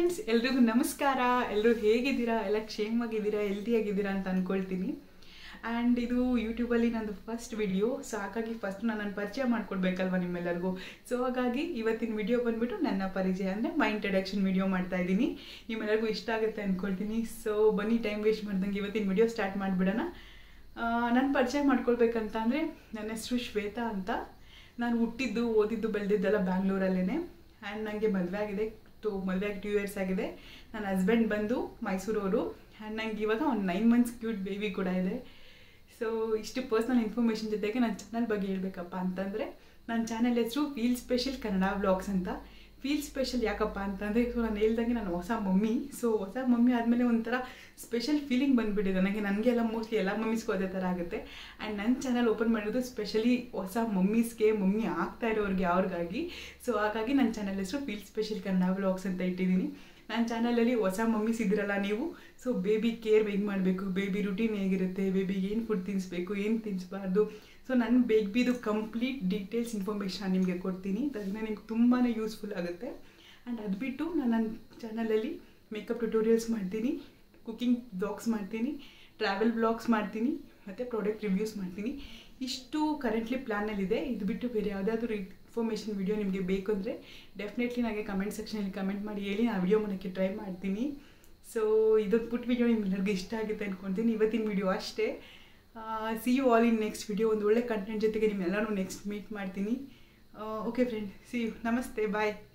friends ಎಲ್ರಿಗೂ ನಮಸ್ಕಾರ ಎಲ್ಲರೂ ಹೇಗಿದ್ದೀರಾ ಎಲ್ಲ ಕ್ಷೇಮವಾಗಿದ್ದೀರಾ ಹೆಲ್ದಿಯಾಗಿದ್ದೀರಾ ಅಂತ ಅಂದ್ಕೊಳ್ತೀನಿ ಆ್ಯಂಡ್ ಇದು ಯೂಟ್ಯೂಬಲ್ಲಿ ನಂದು ಫಸ್ಟ್ ವಿಡಿಯೋ ಸೊ ಹಾಗಾಗಿ ಫಸ್ಟ್ ನಾನು ನನ್ನ ಪರಿಚಯ ಮಾಡ್ಕೊಡ್ಬೇಕಲ್ವ ನಿಮ್ಮೆಲ್ಲರಿಗೂ ಸೊ ಹಾಗಾಗಿ ಇವತ್ತಿನ ವಿಡಿಯೋ ಬಂದ್ಬಿಟ್ಟು ನನ್ನ ಪರಿಚಯ ಅಂದರೆ ಮೈ ಇಂಟ್ರಡಕ್ಷನ್ ವಿಡಿಯೋ ಮಾಡ್ತಾ ಇದ್ದೀನಿ ನಿಮ್ಮೆಲ್ಲರಿಗೂ ಇಷ್ಟ ಆಗುತ್ತೆ ಅಂದ್ಕೊಳ್ತೀನಿ ಸೊ ಬನ್ನಿ ಟೈಮ್ ವೇಸ್ಟ್ ಮಾಡ್ದಂಗೆ ಇವತ್ತಿನ ವಿಡಿಯೋ ಸ್ಟಾರ್ಟ್ ಮಾಡಿಬಿಡೋಣ ನನ್ನ ಪರಿಚಯ ಮಾಡ್ಕೊಳ್ಬೇಕಂತ ಅಂದರೆ ನನ್ನ ಹೆಸರು ಶ್ವೇತಾ ಅಂತ ನಾನು ಹುಟ್ಟಿದ್ದು ಓದಿದ್ದು ಬೆಳೆದಿದ್ದೆಲ್ಲ ಬ್ಯಾಂಗ್ಳೂರಲ್ಲೇ ಆ್ಯಂಡ್ ನನಗೆ ಮದುವೆ ಆಗಿದೆ ಟು ಮದುವೆ ಆಗಿ ಟೂ ಇಯರ್ಸ್ ಆಗಿದೆ ನನ್ನ ಹಸ್ಬೆಂಡ್ ಬಂದು ಮೈಸೂರವರು ಆ್ಯಂಡ್ ನಂಗೆ ಇವಾಗ ಒಂದು ನೈನ್ ಮಂತ್ಸ್ ಕ್ಯೂಟ್ ಬೇಬಿ ಕೂಡ ಇದೆ ಸೊ ಇಷ್ಟು ಪರ್ಸ್ನಲ್ ಇನ್ಫಾರ್ಮೇಷನ್ ಜೊತೆಗೆ ನನ್ನ ಚಾನಲ್ ಬಗ್ಗೆ ಹೇಳ್ಬೇಕಪ್ಪ ಅಂತಂದರೆ ನನ್ನ ಚಾನಲ್ ಹೆಸರು ಫೀಲ್ ಸ್ಪೆಷಲ್ ಕನ್ನಡ ವ್ಲಾಗ್ಸ್ ಅಂತ ಫೀಲ್ ಸ್ಪೆಷಲ್ ಯಾಕಪ್ಪ ಅಂತಂದರೆ ಸೊ ನಾನು ಹೇಳ್ದಂಗೆ ನಾನು ಹೊಸ ಮಮ್ಮಿ ಸೊ ಹೊಸ ಮಮ್ಮಿ ಆದಮೇಲೆ ಒಂಥರ ಸ್ಪೆಷಲ್ ಫೀಲಿಂಗ್ ಬಂದುಬಿಟ್ಟಿದೆ ನನಗೆ ನನಗೆ ಎಲ್ಲ ಮೋಸ್ಟ್ಲಿ ಎಲ್ಲ ಮಮ್ಮೀಸ್ಗೂ ಅದೇ ಥರ ಆಗುತ್ತೆ ಆ್ಯಂಡ್ ನನ್ನ ಚಾನಲ್ ಓಪನ್ ಮಾಡಿರೋದು ಸ್ಪೆಷಲಿ ಹೊಸ ಮಮ್ಮೀಸ್ಗೆ ಮಮ್ಮಿ ಆಗ್ತಾ ಇರೋರಿಗೆ ಅವ್ರಿಗಾಗಿ ಸೊ ಹಾಗಾಗಿ ನನ್ನ ಚಾನಲ್ ಹೆಸರು ಫೀಲ್ ಸ್ಪೆಷಲ್ ಕನ್ನಡ ವ್ಲಾಗ್ಸ್ ಅಂತ ಇಟ್ಟಿದ್ದೀನಿ ನನ್ನ ಚಾನಲಲ್ಲಿ ಹೊಸ ಮಮ್ಮೀಸ್ ಇದ್ರಲ್ಲ ನೀವು ಸೊ ಬೇಬಿ ಕೇರ್ ಹೇಗೆ ಮಾಡಬೇಕು ಬೇಬಿ ರುಟೀನ್ ಹೇಗಿರುತ್ತೆ ಬೇಬಿಗೆ ಏನು ಫುಡ್ ತಿನ್ನಿಸ್ಬೇಕು ಏನು ತಿನ್ನಿಸ್ಬಾರ್ದು ಸೊ ನನ್ನ ಬೇಬಿದು ಕಂಪ್ಲೀಟ್ ಡೀಟೇಲ್ಸ್ ಇನ್ಫಾರ್ಮೇಷನ್ ನಿಮಗೆ ಕೊಡ್ತೀನಿ ಅದರಿಂದ ನಿಮ್ಗೆ ತುಂಬಾ ಯೂಸ್ಫುಲ್ ಆಗುತ್ತೆ ಆ್ಯಂಡ್ ಅದು ಬಿಟ್ಟು ನಾನು ನನ್ನ ಚಾನಲಲ್ಲಿ ಮೇಕಪ್ ಟ್ಯುಟೋರಿಯಲ್ಸ್ ಮಾಡ್ತೀನಿ ಕುಕಿಂಗ್ ಬ್ಲಾಗ್ಸ್ ಮಾಡ್ತೀನಿ ಟ್ರಾವೆಲ್ ಬ್ಲಾಗ್ಸ್ ಮಾಡ್ತೀನಿ ಮತ್ತು ಪ್ರಾಡಕ್ಟ್ ರಿವ್ಯೂಸ್ ಮಾಡ್ತೀನಿ ಇಷ್ಟು ಕರೆಂಟ್ಲಿ ಪ್ಲ್ಯಾನಲ್ಲಿದೆ ಇದು ಬಿಟ್ಟು ಬೇರೆ ಯಾವುದಾದ್ರೂ ಇನ್ಫಾರ್ಮೇಷನ್ ವಿಡಿಯೋ ನಿಮಗೆ ಬೇಕು ಅಂದರೆ ಡೆಫಿನೆಟ್ಲಿ ನನಗೆ ಕಮೆಂಟ್ ಸೆಕ್ಷನಲ್ಲಿ ಕಮೆಂಟ್ ಮಾಡಿ ಹೇಳಿ ನಾನು ವಿಡಿಯೋ ಮಾಡೋಕ್ಕೆ ಟ್ರೈ ಮಾಡ್ತೀನಿ ಸೊ ಇದೊಂದು ಪುಟ್ ವಿಡಿಯೋ ನಿಮ್ಮೆಲ್ಲರಿಗೂ ಇಷ್ಟ ಆಗುತ್ತೆ ಅಂದ್ಕೊಳ್ತೀನಿ ಇವತ್ತಿನ ವಿಡಿಯೋ ಅಷ್ಟೇ see you all in next video ಒಂದು ಒಳ್ಳೆ ಕಂಟೆಂಟ್ ಜೊತೆಗೆ ನಿಮ್ಮೆಲ್ಲರೂ ನೆಕ್ಸ್ಟ್ ಮೀಟ್ ಮಾಡ್ತೀನಿ ಓಕೆ ಫ್ರೆಂಡ್ ಸಿ ಯು ನಮಸ್ತೆ ಬಾಯ್